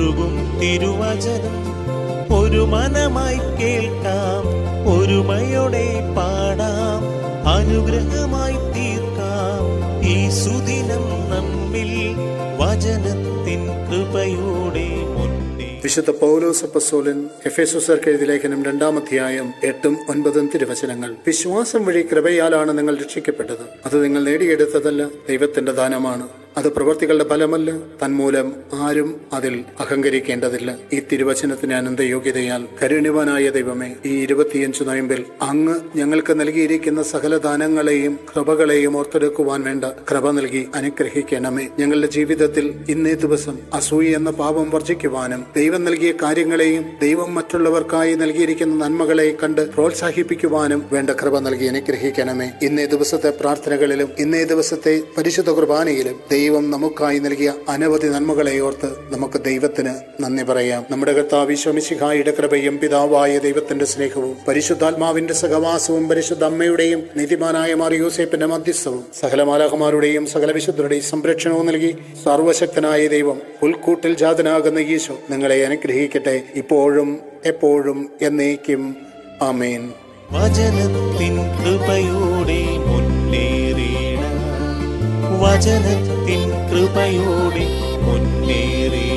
ഉരുകും തിരുവചനം ഒരു മനമായി കേൾക്കാം ഒരുമയോടെ പാടാം അനുഗ്രഹമായി തീർക്കാം ഈ സുദിനം നമ്മിൽ വചനത്തിൻ കൃപയോടെ മുന്നേ വിശുദ്ധ പൗലോസ് അപ്പസ്തോലൻ എഫേസുസർക്ക് എഴുതിയ ലേഖനം രണ്ടാം അധ്യായം എട്ടും ഒൻപതും തിരുവചനങ്ങൾ വിശ്വാസം വഴി കൃപയാലാണ് നിങ്ങൾ രക്ഷിക്കപ്പെട്ടത് അത് നിങ്ങൾ നേടിയെടുത്തതല്ല ദൈവത്തിന്റെ ദാനമാണ് അത് പ്രവർത്തികളുടെ ഫലമല്ല തന്മൂലം ആരും അതിൽ അഹങ്കരിക്കേണ്ടതില്ല ഈ തിരുവചനത്തിന് അനന്ത യോഗ്യതയാൽ കരുണ്യവാനായ ദൈവമേ ഈ ഇരുപത്തിയഞ്ചു നോയമ്പിൽ അങ്ങ് ഞങ്ങൾക്ക് നൽകിയിരിക്കുന്ന സകല ദാനങ്ങളെയും കൃപകളെയും ഓർത്തെടുക്കുവാൻ വേണ്ട കൃപ നൽകി അനുഗ്രഹിക്കണമേ ഞങ്ങളുടെ ജീവിതത്തിൽ ഇന്നേ ദിവസം അസൂയ എന്ന പാപം വർജിക്കുവാനും ദൈവം നൽകിയ കാര്യങ്ങളെയും ദൈവം മറ്റുള്ളവർക്കായി നൽകിയിരിക്കുന്ന നന്മകളെ കണ്ട് പ്രോത്സാഹിപ്പിക്കുവാനും വേണ്ട കൃപ നൽകി അനുഗ്രഹിക്കണമേ ഇന്നേ ദിവസത്തെ പ്രാർത്ഥനകളിലും ഇന്നേ ദിവസത്തെ പരിശുദ്ധ കുർബാനയിലും ദൈവം നമുക്കായി നൽകിയ അനവധി നന്മകളെ ഓർത്ത് നമുക്ക് ദൈവത്തിന് നന്ദി പറയാം നമ്മുടെ കർത്താവ് ഈശോമിശിഹായുടെ കൃപയും പിതാവായ ദൈവത്തിന്റെ സ്നേഹവും പരിശുദ്ധാത്മാവിന്റെ സഹവാസവും പരിശുദ്ധ അമ്മയുടെയും നീതിമാനായ മാറിയൂസേപ്പിന്റെ മധ്യസ്ഥവും സകല മാലാഹമാരുടെയും സകല വിശുദ്ധരുടെയും സംരക്ഷണവും നൽകി സർവശക്തനായ ദൈവം പുൽക്കൂട്ടിൽ ജാതനാകുന്ന ഈശോ നിങ്ങളെ അനുഗ്രഹിക്കട്ടെ ഇപ്പോഴും എപ്പോഴും എന്നേക്കും ആമേൻ വചനത്തിൻ കൃപയോടെ മുന്നേറിയിട വചനത്തിൻ കൃപയോടെ മുന്നേറിയിട